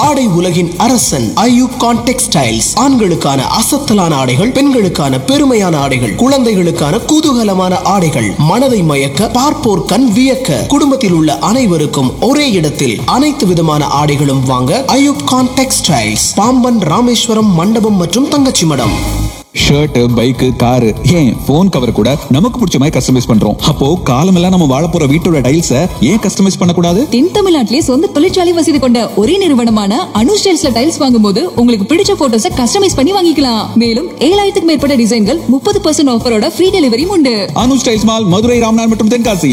ஆடை உலகின் அரசன் ஐயூப் கான் டெக்ஸ்டைல்ஸ் ஆண்களுக்கான அசத்தலான ஆடைகள் பெண்களுக்கான பெருமையான ஆடைகள் குழந்தைகளுக்கான குதூகலமான ஆடைகள் மனதை மயக்க பார்ப்போர் கண் வியக்க குடும்பத்தில் உள்ள அனைவருக்கும் ஒரே இடத்தில் அனைத்து விதமான ஆடைகளும் வாங்க ஐயூப் கான் டெக்ஸ்டைல்ஸ் பாம்பன் ராமேஸ்வரம் மண்டபம் மற்றும் Thangachimadam shirt bike car ஏன் போன் கவர் கூட நமக்கு பிடிச்ச மாதிரி கஸ்டமைஸ் பண்றோம் அப்போ காலமெல்லாம் நம்ம வாழ போற வீட்டோட டைல்ஸ ஏன் கஸ்டமைஸ் பண்ணக்கூடாது தென் தமிழ்நாட்டிலே சொந்த தொழிற்சாலை வசதி கொண்ட ஒரே நிறுவனமான அனு ஸ்டைல்ஸ்ல டைல்ஸ் வாங்கும்போது உங்களுக்கு பிடிச்ச போட்டோஸ கஸ்டமைஸ் பண்ணி வாங்கிக்கலாம் மேலும் ஏழாயிரத்துக்கு மேற்பட்ட டிசைன்கள் முப்பது பர்சன்ட் ஆஃபரோட ஃப்ரீ டெலிவரியும் உண்டு அனு ஸ்டைல்ஸ் மால் மதுரை ராம்நாத் மற்றும் தென்காசி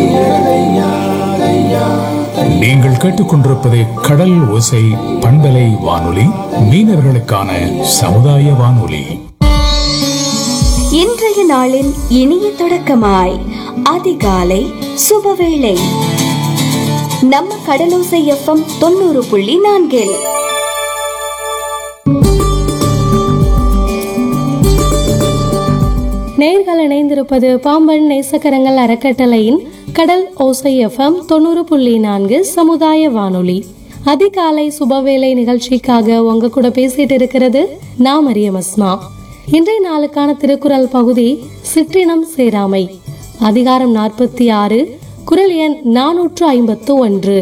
நீங்கள் கேட்டுக்கொண்டிருப்பது கடல் ஓசை பண்பலை வானொலி மீனவர்களுக்கான சமுதாய வானொலி இன்றைய நாளின் இனிய தொடக்கமாய் அதிகாலை சுபவேளை நம்ம கடலோசை எஃப்எம் தொண்ணூறு புள்ளி நான்கில் நேர்கள் இணைந்திருப்பது பாம்பன் நேசக்கரங்கள் அறக்கட்டளையின் கடல் ஓசை எஃப்எம் தொண்ணூறு புள்ளி நான்கு சமுதாய வானொலி அதிகாலை சுபவேளை நிகழ்ச்சிக்காக உங்க கூட பேசிட்டு இருக்கிறது நான் மரியம் அஸ்மா இன்றைய நாளுக்கான திருக்குறள் பகுதி சிற்றினம் சேராமை அதிகாரம் நாற்பத்தி ஆறு குரல் எண் நானூற்று ஐம்பத்து ஒன்று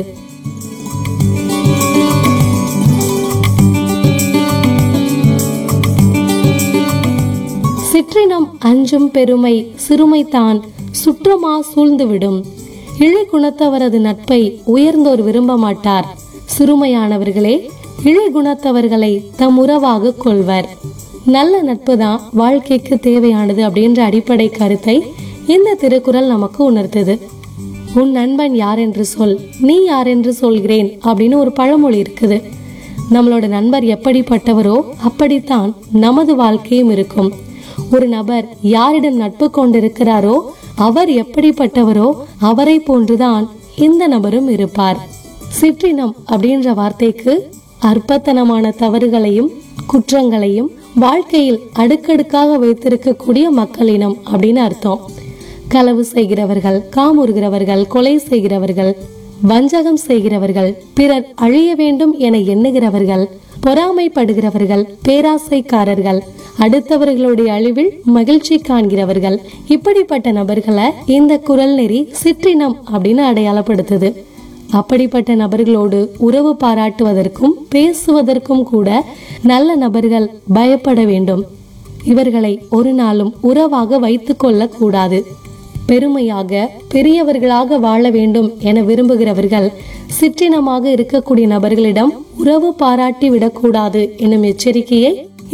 சிற்றினம் அஞ்சும் பெருமை சிறுமைதான் சுற்றமா சூழ்ந்துவிடும் இழி குணத்தவரது நட்பை உயர்ந்தோர் விரும்ப மாட்டார் சிறுமையானவர்களே இழி குணத்தவர்களை தம் உறவாக கொள்வர் நல்ல நட்பு தான் வாழ்க்கைக்கு தேவையானது அப்படின்ற அடிப்படை கருத்தை இந்த திருக்குறள் நமக்கு உணர்த்துது உன் நண்பன் யார் என்று சொல் நீ யார் என்று சொல்கிறேன் அப்படின்னு ஒரு பழமொழி இருக்குது நம்மளோட நண்பர் எப்படிப்பட்டவரோ அப்படித்தான் நமது வாழ்க்கையும் இருக்கும் ஒரு நபர் யாரிடம் நட்பு கொண்டிருக்கிறாரோ அவர் எப்படிப்பட்டவரோ அவரை போன்றுதான் இந்த நபரும் இருப்பார் சிற்றினம் அப்படின்ற வார்த்தைக்கு அற்பத்தனமான தவறுகளையும் குற்றங்களையும் வாழ்க்கையில் அடுக்கடுக்காக வைத்திருக்கக்கூடிய மக்களினம் அப்படின்னு அர்த்தம் களவு செய்கிறவர்கள் காமுறுகிறவர்கள் கொலை செய்கிறவர்கள் வஞ்சகம் செய்கிறவர்கள் பிறர் அழிய வேண்டும் என எண்ணுகிறவர்கள் பொறாமைப்படுகிறவர்கள் பேராசைக்காரர்கள் அடுத்தவர்களுடைய அழிவில் மகிழ்ச்சி காண்கிறவர்கள் இப்படிப்பட்ட நபர்களை இந்த குரல் நெறி சிற்றினம் அப்படின்னு அடையாளப்படுத்துது அப்படிப்பட்ட நபர்களோடு உறவு பாராட்டுவதற்கும் பேசுவதற்கும் கூட நல்ல நபர்கள் பயப்பட வேண்டும் இவர்களை ஒரு நாளும் உறவாக வைத்துக் கொள்ளக் கூடாது பெருமையாக பெரியவர்களாக வாழ வேண்டும் என விரும்புகிறவர்கள் சிற்றினமாக இருக்கக்கூடிய நபர்களிடம் உறவு பாராட்டி விடக்கூடாது எனும் எச்சரிக்கையை